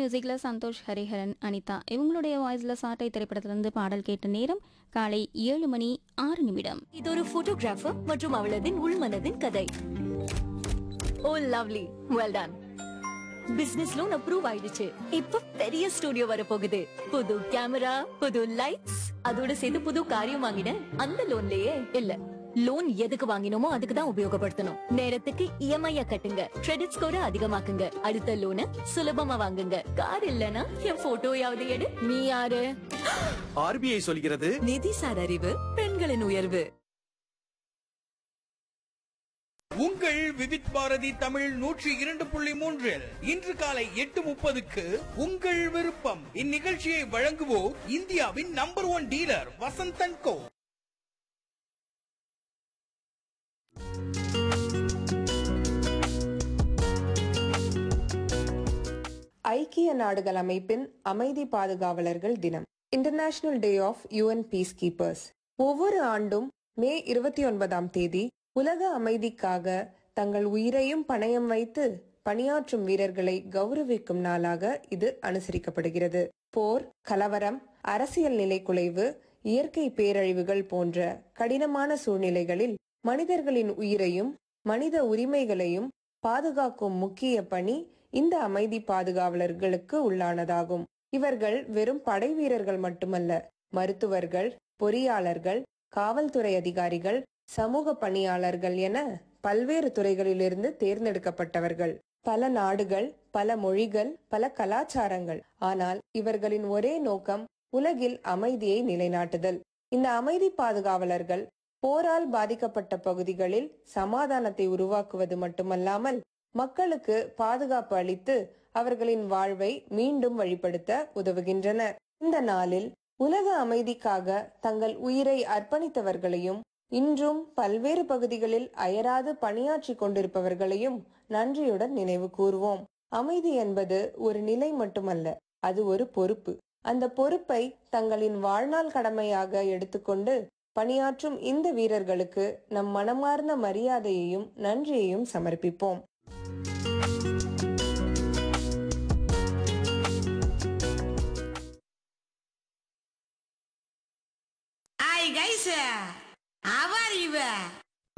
மியூசிக்கில் சந்தோஷ் ஹரிஹரன் அனிதா இவங்களுடைய வாய்ஸில் சாட்டை திரைப்படத்திலிருந்து பாடல் கேட்ட நேரம் காலை ஏழு மணி ஆறு நிமிடம் இது ஒரு போட்டோகிராஃபர் மற்றும் அவளதின் உள்மனதின் கதை oh lovely well done business loan approve ஆயிடுச்சு இப்ப பெரிய ஸ்டுடியோ வர போகுது புது கேமரா புது லைட்ஸ் அதோட சேர்த்து புது காரியம் வாங்கினேன் அந்த லோன்லயே இல்ல லோன் எதுக்கு வாங்கினோமோ அதுக்கு தான் உபயோகப்படுத்தணும் நேரத்துக்கு இஎம்ஐ கட்டுங்க கிரெடிட் ஸ்கோரை அதிகமாக்குங்க அடுத்த லோனை சுலபமா வாங்குங்க கார் இல்லனா என் போட்டோயாவது எடு நீ யாரு ஆர்பிஐ சொல்கிறது நிதிசார் அறிவு பெண்களின் உயர்வு உங்கள் விவித் பாரதி தமிழ் நூற்றி இரண்டு புள்ளி மூன்றில் இன்று காலை எட்டு முப்பதுக்கு உங்கள் விருப்பம் இந்நிகழ்ச்சியை வழங்குவோர் இந்தியாவின் number one dealer Vasanthan co ஐக்கிய நாடுகள் அமைப்பின் அமைதி பாதுகாவலர்கள் தினம் international day of UN peace keepers ஒவ்வொரு ஆண்டும் மே இருபத்தி ஒன்பதாம் தேதி உலக அமைதிக்காக தங்கள் உயிரையும் பணயம் வைத்து பணியாற்றும் வீரர்களை கௌரவிக்கும் நாளாக இது அனுசரிக்கப்படுகிறது போர் கலவரம் அரசியல் நிலைக்குலைவு இயற்கை பேரழிவுகள் போன்ற கடினமான சூழ்நிலைகளில் மனிதர்களின் உயிரையும் மனித உரிமைகளையும் பாதுகாக்கும் முக்கிய பணி இந்த அமைதி பாதுகாவலர்களுக்கு உள்ளானதாகும் இவர்கள் வெறும் படை வீரர்கள் மட்டுமல்ல மருத்துவர்கள் பொறியாளர்கள் காவல்துறை அதிகாரிகள் சமூக பணியாளர்கள் என பல்வேறு துறைகளிலிருந்து தேர்ந்தெடுக்கப்பட்டவர்கள் பல நாடுகள் பல மொழிகள் பல கலாச்சாரங்கள் ஆனால் இவர்களின் ஒரே நோக்கம் உலகில் அமைதியை நிலைநாட்டுதல் இந்த அமைதி பாதுகாவலர்கள் போரால் பாதிக்கப்பட்ட பகுதிகளில் சமாதானத்தை உருவாக்குவது மட்டுமல்லாமல் மக்களுக்கு பாதுகாப்பு அளித்து அவர்களின் வாழ்வை மீண்டும் வழிப்படுத்த உதவுகின்றனர் இந்த நாளில் உலக அமைதிக்காக தங்கள் உயிரை அர்ப்பணித்தவர்களையும் இன்றும் பல்வேறு பகுதிகளில் அயராது பணியாற்றி கொண்டிருப்பவர்களையும் நன்றியுடன் நினைவு கூர்வோம் அமைதி என்பது ஒரு நிலை மட்டுமல்ல அது ஒரு பொறுப்பு அந்த பொறுப்பை தங்களின் வாழ்நாள் கடமையாக எடுத்துக்கொண்டு பணியாற்றும் இந்த வீரர்களுக்கு நம் மனமார்ந்த மரியாதையையும் நன்றியையும் சமர்ப்பிப்போம் Hi guys, how are you?